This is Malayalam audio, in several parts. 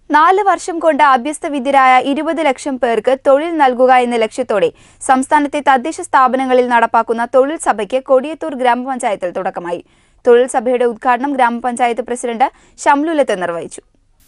നാല് വർഷം കൊണ്ട് അഭ്യസ്തവിദ്യരായ ഇരുപത് ലക്ഷം പേർക്ക് തൊഴിൽ നൽകുക എന്ന ലക്ഷ്യത്തോടെ സംസ്ഥാനത്തെ തദ്ദേശ സ്ഥാപനങ്ങളിൽ നടപ്പാക്കുന്ന തൊഴിൽ സഭയ്ക്ക് കൊടിയത്തൂർ ഗ്രാമപഞ്ചായത്തിൽ തുടക്കമായി തൊഴിൽ സഭയുടെ ഉദ്ഘാടനം ഗ്രാമപഞ്ചായത്ത് പ്രസിഡന്റ് ഷംലുലത്ത് നിർവഹിച്ചു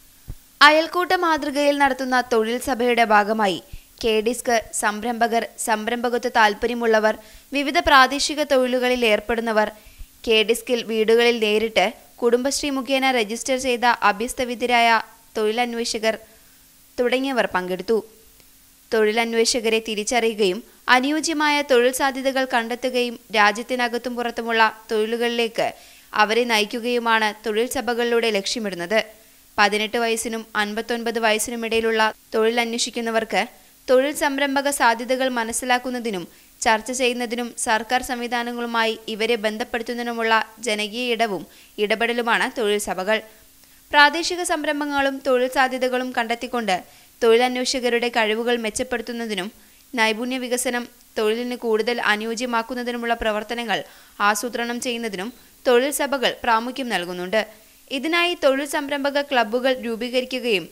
അയൽക്കൂട്ട മാതൃകയിൽ നടത്തുന്ന തൊഴിൽ സഭയുടെ ഭാഗമായി കെ ഡിസ്ക് സംരംഭകർ സംരംഭകത്വ താൽപ്പര്യമുള്ളവർ വിവിധ പ്രാദേശിക തൊഴിലുകളിൽ ഏർപ്പെടുന്നവർ കെ ഡിസ്കിൽ വീടുകളിൽ നേരിട്ട് കുടുംബശ്രീ മുഖേന രജിസ്റ്റർ ചെയ്ത അഭ്യസ്തവിദ്യരായ തൊഴിലന്വേഷകർ തുടങ്ങിയവർ പങ്കെടുത്തു തൊഴിലന്വേഷകരെ തിരിച്ചറിയുകയും അനുയോജ്യമായ തൊഴിൽ സാധ്യതകൾ കണ്ടെത്തുകയും രാജ്യത്തിനകത്തും പുറത്തുമുള്ള തൊഴിലുകളിലേക്ക് അവരെ നയിക്കുകയുമാണ് തൊഴിൽ സഭകളിലൂടെ ലക്ഷ്യമിടുന്നത് പതിനെട്ട് വയസ്സിനും അൻപത്തൊൻപത് വയസ്സിനുമിടയിലുള്ള തൊഴിൽ അന്വേഷിക്കുന്നവർക്ക് തൊഴിൽ സംരംഭക സാധ്യതകൾ മനസ്സിലാക്കുന്നതിനും ചർച്ച ചെയ്യുന്നതിനും സർക്കാർ സംവിധാനങ്ങളുമായി ഇവരെ ബന്ധപ്പെടുത്തുന്നതിനുമുള്ള ജനകീയ ഇടവും ഇടപെടലുമാണ് തൊഴിൽ സഭകൾ പ്രാദേശിക സംരംഭങ്ങളും തൊഴിൽ സാധ്യതകളും കണ്ടെത്തിക്കൊണ്ട് തൊഴിലന്വേഷകരുടെ കഴിവുകൾ മെച്ചപ്പെടുത്തുന്നതിനും നൈപുണ്യ വികസനം തൊഴിലിന് കൂടുതൽ അനുയോജ്യമാക്കുന്നതിനുമുള്ള പ്രവർത്തനങ്ങൾ ആസൂത്രണം ചെയ്യുന്നതിനും തൊഴിൽ സഭകൾ പ്രാമുഖ്യം നൽകുന്നുണ്ട് ഇതിനായി തൊഴിൽ സംരംഭക ക്ലബ്ബുകൾ രൂപീകരിക്കുകയും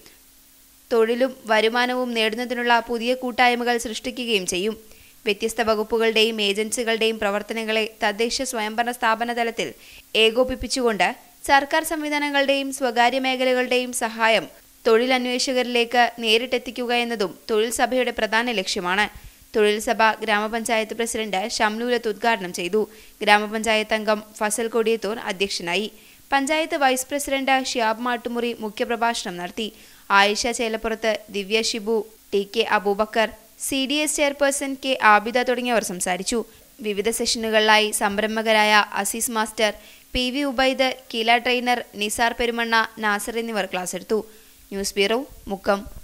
തൊഴിലും വരുമാനവും നേടുന്നതിനുള്ള പുതിയ കൂട്ടായ്മകൾ സൃഷ്ടിക്കുകയും ചെയ്യും വ്യത്യസ്ത വകുപ്പുകളുടെയും ഏജൻസികളുടെയും പ്രവർത്തനങ്ങളെ തദ്ദേശ സ്വയംഭരണ സ്ഥാപന തലത്തിൽ ഏകോപിപ്പിച്ചുകൊണ്ട് സർക്കാർ സംവിധാനങ്ങളുടെയും സ്വകാര്യ മേഖലകളുടെയും സഹായം തൊഴിലന്വേഷകരിലേക്ക് നേരിട്ടെത്തിക്കുക എന്നതും തൊഴിൽ സഭയുടെ പ്രധാന ലക്ഷ്യമാണ് തൊഴിൽ സഭ ഗ്രാമപഞ്ചായത്ത് പ്രസിഡന്റ് ഷംലൂലത്ത് ഉദ്ഘാടനം ചെയ്തു ഗ്രാമപഞ്ചായത്ത് അംഗം ഫസൽ കൊടിയത്തൂർ അധ്യക്ഷനായി പഞ്ചായത്ത് വൈസ് പ്രസിഡന്റ് ഷിയാബ് മാട്ടുമുറി മുഖ്യപ്രഭാഷണം നടത്തി Ayisha Chelappurath Divya Shibu T K Aboobacker C D S chairperson K Abida തുടങ്ങിയവർ സംസാരിച്ചു വിവിധ സെഷനുകളിലായി സംരംഭകരായ Azeez master P V Ubaid Kila trainer Nisar Perumanna Nasar എന്നിവർ ക്ലാസ് എടുത്തു ന്യൂസ് ബ്യൂറോ മുക്കം